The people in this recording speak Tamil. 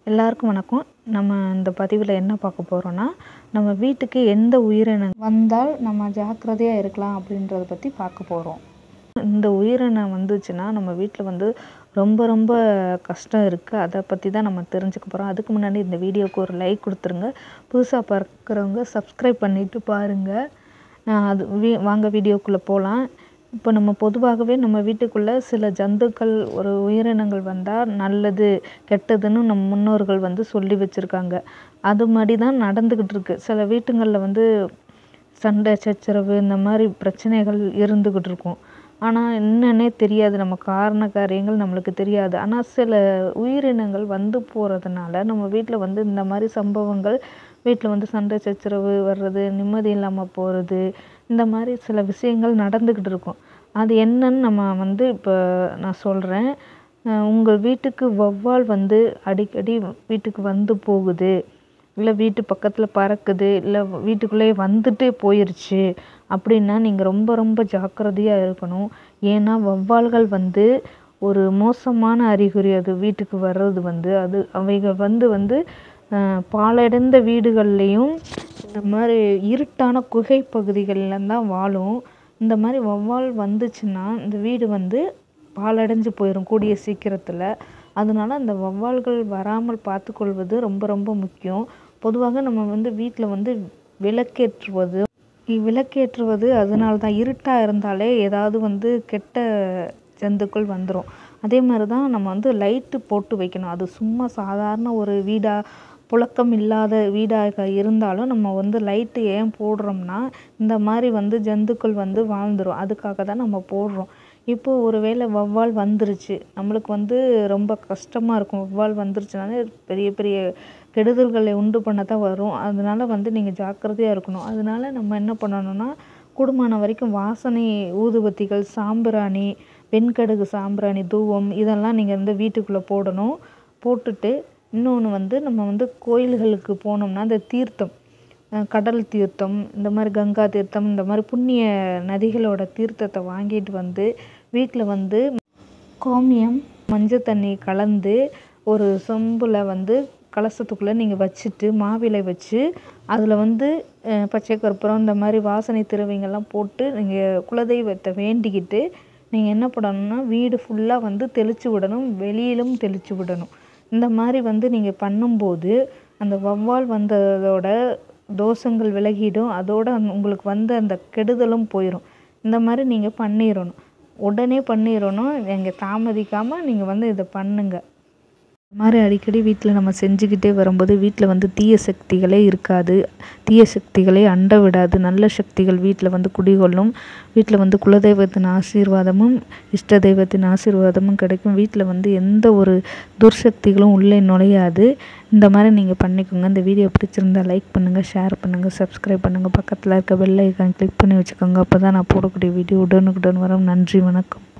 எல்லாருக்கும் வணக்கம் நம்ம இந்த பதிவில் என்ன பார்க்க போகிறோன்னா நம்ம வீட்டுக்கு எந்த உயிரினம் வந்தால் நம்ம ஜாக்கிரதையாக இருக்கலாம் அப்படின்றத பற்றி பார்க்க போகிறோம் இந்த உயிரினம் வந்துச்சுன்னா நம்ம வீட்டில் வந்து ரொம்ப ரொம்ப கஷ்டம் இருக்குது அதை பற்றி தான் நம்ம தெரிஞ்சுக்க போகிறோம் அதுக்கு முன்னாடி இந்த வீடியோவுக்கு ஒரு லைக் கொடுத்துருங்க புதுசாக பார்க்குறவங்க சப்ஸ்கிரைப் பண்ணிவிட்டு பாருங்கள் நான் அது வீ வாங்க வீடியோக்குள்ளே போகலாம் இப்போ நம்ம பொதுவாகவே நம்ம வீட்டுக்குள்ளே சில ஜந்துக்கள் ஒரு உயிரினங்கள் வந்தால் நல்லது கெட்டதுன்னு நம் முன்னோர்கள் வந்து சொல்லி வச்சுருக்காங்க அது மாதிரி தான் நடந்துக்கிட்டு இருக்கு சில வீட்டுங்களில் வந்து சண்டை சச்சரவு இந்த மாதிரி பிரச்சனைகள் இருந்துக்கிட்டு இருக்கும் ஆனால் என்னன்னே தெரியாது நம்ம காரண காரியங்கள் நம்மளுக்கு தெரியாது ஆனால் சில உயிரினங்கள் வந்து போகிறதுனால நம்ம வீட்டில் வந்து இந்த மாதிரி சம்பவங்கள் வீட்டில் வந்து சண்டை சச்சரவு வர்றது நிம்மதி இல்லாமல் போகிறது இந்த மாதிரி சில விஷயங்கள் நடந்துக்கிட்டு இருக்கும் அது என்னன்னு நம்ம வந்து இப்போ நான் சொல்கிறேன் உங்கள் வீட்டுக்கு வௌவால் வந்து அடிக்கடி வீட்டுக்கு வந்து போகுது இல்லை வீட்டு பக்கத்தில் பறக்குது இல்லை வீட்டுக்குள்ளேயே வந்துட்டே போயிடுச்சு அப்படின்னா நீங்கள் ரொம்ப ரொம்ப ஜாக்கிரதையாக இருக்கணும் ஏன்னா வௌவால்கள் வந்து ஒரு மோசமான அறிகுறி அது வீட்டுக்கு வர்றது வந்து அது அவைகள் வந்து வந்து பாழடைந்த வீடுகள்லேயும் இந்த மாதிரி இருட்டான குகை பகுதிகளில் தான் வாழும் இந்த மாதிரி வௌவால் வந்துச்சுன்னா இந்த வீடு வந்து பாழடைஞ்சு போயிடும் கூடிய சீக்கிரத்தில் அதனால அந்த வௌவால்கள் வராமல் பார்த்துக்கொள்வது ரொம்ப ரொம்ப முக்கியம் பொதுவாக நம்ம வந்து வீட்டில் வந்து விளக்கேற்றுவது விளக்கேற்றுவது அதனால தான் இருட்டாக இருந்தாலே ஏதாவது வந்து கெட்ட ஜந்துக்கள் வந்துடும் அதே மாதிரி தான் நம்ம வந்து லைட்டு போட்டு வைக்கணும் அது சும்மா சாதாரண ஒரு வீடாக புழக்கம் இல்லாத வீடாக இருந்தாலும் நம்ம வந்து லைட்டு ஏன் போடுறோம்னா இந்த மாதிரி வந்து ஜந்துக்கள் வந்து வாழ்ந்துடும் அதுக்காக தான் நம்ம போடுறோம் இப்போது ஒரு வேளை வௌவால் வந்துருச்சு நம்மளுக்கு வந்து ரொம்ப கஷ்டமாக இருக்கும் வௌவால் வந்துருச்சுனாலே பெரிய பெரிய கெடுதல்களை உண்டு பண்ண தான் வரும் அதனால வந்து நீங்கள் ஜாக்கிரதையாக இருக்கணும் அதனால நம்ம என்ன பண்ணணும்னா கூடுமான வரைக்கும் வாசனை ஊதுபத்திகள் சாம்பிராணி வெண்கடுகு சாம்பிராணி தூவம் இதெல்லாம் நீங்கள் வந்து வீட்டுக்குள்ளே போடணும் போட்டுட்டு இன்னொன்று வந்து நம்ம வந்து கோயில்களுக்கு போனோம்னா இந்த தீர்த்தம் கடல் தீர்த்தம் இந்த மாதிரி கங்கா தீர்த்தம் இந்த மாதிரி புண்ணிய நதிகளோட தீர்த்தத்தை வாங்கிட்டு வந்து வீட்டில் வந்து கோமியம் மஞ்சள் தண்ணி கலந்து ஒரு சொம்பில் வந்து கலசத்துக்குள்ளே நீங்கள் வச்சுட்டு மாவிலை வச்சு அதில் வந்து பச்சை கற்பூரம் இந்த மாதிரி வாசனை திரவியங்கள்லாம் போட்டு நீங்கள் குலதெய்வத்தை வேண்டிக்கிட்டு நீங்கள் என்ன பண்ணணும்னா வீடு ஃபுல்லாக வந்து தெளித்து விடணும் வெளியிலும் தெளித்து விடணும் இந்த மாதிரி வந்து நீங்கள் பண்ணும்போது அந்த வௌவால் வந்ததோட தோஷங்கள் விலகிடும் அதோட உங்களுக்கு வந்த அந்த கெடுதலும் போயிடும் இந்த மாதிரி நீங்கள் பண்ணிடணும் உடனே பண்ணிடணும் நீங்கள் தாமதிக்காமல் நீங்கள் வந்து இதை பண்ணுங்கள் இந்த மாதிரி அடிக்கடி வீட்டில் நம்ம செஞ்சுக்கிட்டே வரும்போது வீட்டில் வந்து தீய சக்திகளே இருக்காது தீய சக்திகளே அண்ட விடாது நல்ல சக்திகள் வீட்டில் வந்து குடிகொள்ளும் வீட்டில் வந்து குலதெய்வத்தின் ஆசீர்வாதமும் இஷ்ட தெய்வத்தின் ஆசீர்வாதமும் கிடைக்கும் வீட்டில் வந்து எந்த ஒரு துர்சக்திகளும் உள்ளே நுழையாது இந்த மாதிரி நீங்கள் பண்ணிக்கோங்க இந்த வீடியோ பிடிச்சிருந்தா லைக் பண்ணுங்கள் ஷேர் பண்ணுங்கள் சப்ஸ்கிரைப் பண்ணுங்கள் பக்கத்தில் இருக்க பெல் ஐக்கான் கிளிக் பண்ணி வச்சுக்கோங்க அப்போ தான் நான் போடக்கூடிய வீடியோ உடனுக்குடன் வரும் நன்றி வணக்கம்